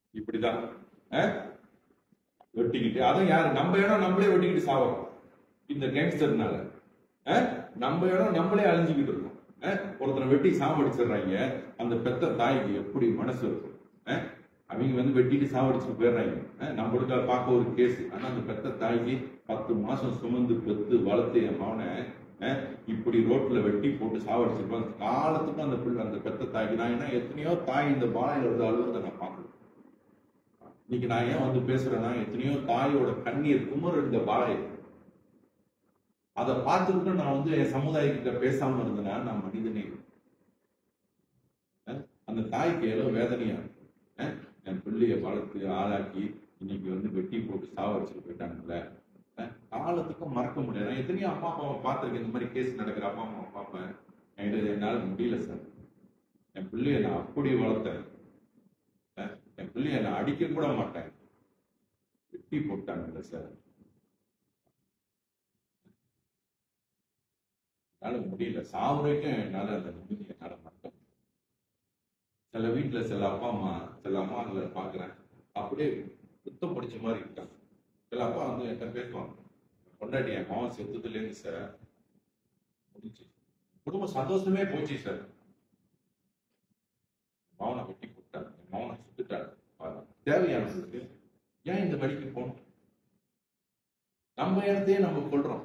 இப்படிதான் அஹ்? வெட்டிக்கிட்டு அதுவும் யாரு நம்ம இடம் நம்மளே வெட்டிக்கிட்டு சாவறோம் இந்த கேங்ஸ்டர்னால அஹ்? நம்ம இடம் நம்மளே அழிஞ்சுக்கிட்டு இருக்கோம் அஹ்? ஒருத்தரை வெட்டி சாவடிச்சிடுறாங்க அந்த பெத்த தாய்க்கு எப்படி மனசு இருக்கும் அஹ்? அவங்க வந்து வெட்டிட்டு சாவடிச்சுட்டு போயிடுறாங்க அஹ்? நம்மளுக்கு அதை பார்க்க ஒரு கேஸ் ஆனா அந்த பெத்த தாய்க்கு பத்து மாசம் சுமந்து பெத்து வளர்த்து என் மகனை அஹ், இப்படி ரோட்ல வெட்டி போட்டு சாவடிச்சிருப்பாங்க காலத்துக்கும் அந்த பிள்ளை அந்த பெத்த தாய்க்கு நான் என்ன எத்தனையோ தாய் இந்த பாலையில இருந்து அழுகுறத நான் பார்க்கல இன்னைக்கு நான் ஏன் வந்து பேசுறேன்னா எத்தனையோ தாயோட கண்ணீர் குமர் இந்த பாலை அதை பார்த்துக்கிட்டு நான் வந்து என் சமுதாயக்கிட்ட பேசாம இருந்தேன்னா நான் மனிதனே இல்லை. அஹ் அந்த தாய்க்கு ஏதோ வேதனையா இருக்கு. அஹ் என் பிள்ளைய வளர்த்து ஆளாக்கி இன்னைக்கு வந்து வெட்டி போட்டு சாவடிச்சுட்டு போயிட்டாங்கல்ல அஹ் காலத்துக்கும் மறக்க முடியாது நான் எத்தனையோ அம்மா அப்பாவை பார்த்திருக்கேன் இந்த மாதிரி கேஸ் நடக்கிற அப்பா அம்மாவை பார்ப்பேன் என்கிட்ட என்னால முடியல சார் என் பிள்ளைய நான் அப்படி வளர்த்தேன் அஹ் என் பிள்ளைய நான் அடிக்க கூட மாட்டேன் வெட்டி போட்டாங்கல்ல சார் என்னால முடியல சாவுரைக்கும் என்னால அந்த நிம்மதி என்னால மறக்க முடியல. சில வீட்டுல சில அப்பா அம்மா சில அம்மாங்களை பாக்குறேன் அப்படியே குத்தம் பிடிச்ச மாதிரி இருக்காங்க சில அப்பா வந்து என்கிட்ட பேசுவாங்க கொண்டாடி என் மாவன் செத்துதுல இருந்து சார் முடிஞ்சு குடும்ப சந்தோஷமே போச்சு சார் மாவனை வெட்டி கொடுத்தாரு என் மாவனை சுட்டுட்டாரு பாருங்க. தேவையானதுக்கு ஏன் இந்த வழிக்கு போகணும் நம்ம இடத்தையே நம்ம கொள்றோம்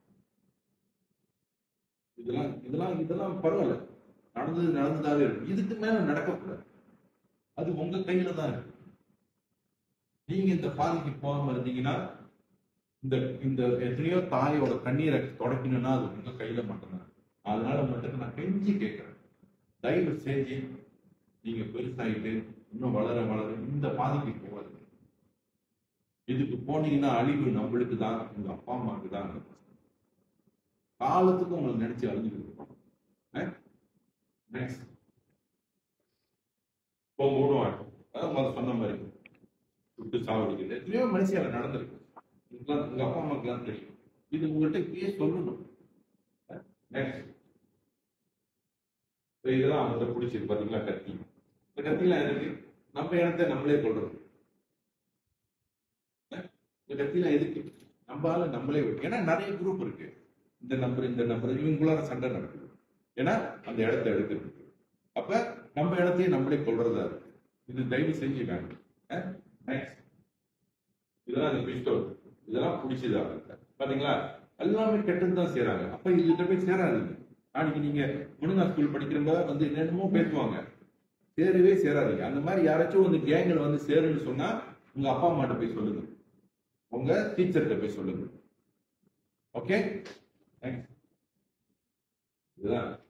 இதெல்லாம் இதெல்லாம் இதெல்லாம் பரவாயில்ல நடந்தது நடந்ததாவே இருக்கு இதுக்கு மேல நடக்கக்கூடாது அது உங்க கையில தான் இருக்கு நீங்க இந்த பாதைக்கு போகாம இருந்தீங்கன்னா இந்த இந்த எத்தனையோ தாயோட கண்ணீரை தொடக்கணும்னா அது உங்க கையில மட்டும்தான் அதனால மட்டும் நான் கெஞ்சி கேட்கிறேன் தயவு செஞ்சு நீங்க பெருசாயிட்டு இன்னும் வளர வளர இந்த பாதைக்கு போகாது இதுக்கு போனீங்கன்னா அழிவு நம்மளுக்கு தான் உங்க அப்பா அம்மாவுக்கு தான் காலத்துக்கு உங்களை நினைச்சு அழிஞ்சுட்டு இருக்கோம் நெக்ஸ்ட் இப்போ மூணும் ஆட்டம் அதான் முதல்ல சொன்ன மாதிரி விட்டு சாவடிக்கிறது எத்தனையோ மனுஷியால நடந்திருக்கு உங்களுக்குலாம் உங்க அப்பா அம்மாக்கெல்லாம் தெரியும் இது உங்கள்கிட்ட இப்பயே சொல்லணும் நெக்ஸ்ட் இதெல்லாம் அவங்கள்ட்ட பிடிச்சிருக்கு பாத்தீங்களா கத்தி இந்த கத்திலாம் எதுக்கு நம்ம இடத்த நம்மளே கொள்றோம் இந்த கத்திலாம் எதுக்கு நம்ம ஆளு நம்மளே வெட்டு. ஏன்னா நிறைய குரூப் இருக்கு இந்த நம்பர் இந்த நம்பர் இவங்களுக்குள்ளார சண்டை நடக்குது ஏன்னா அந்த இடத்த எடுக்கிறது அப்ப நம்ம இடத்தையே நம்மளே கொள்றதா இருக்கு இது தயவு செஞ்சு வேணும் நெக்ஸ்ட் இதெல்லாம் அந்த பிஸ்டோல் இதெல்லாம் பிடிச்சதா பாத்தீங்களா எல்லாமே கெட்டது தான் செய்றாங்க அப்ப இதுகிட்ட போய் சேராதீங்க நாளைக்கு நீங்க முருங்கா ஸ்கூல் படிக்கிறப்ப வந்து என்னென்னமோ பேசுவாங்க சேரவே சேராதீங்க அந்த மாதிரி யாராச்சும் வந்து கேங்கில் வந்து சேருன்னு சொன்னா உங்க அப்பா அம்மாட்ட போய் சொல்லுங்க உங்க டீச்சர்கிட்ட போய் சொல்லுங்க ஓகே இதுதான்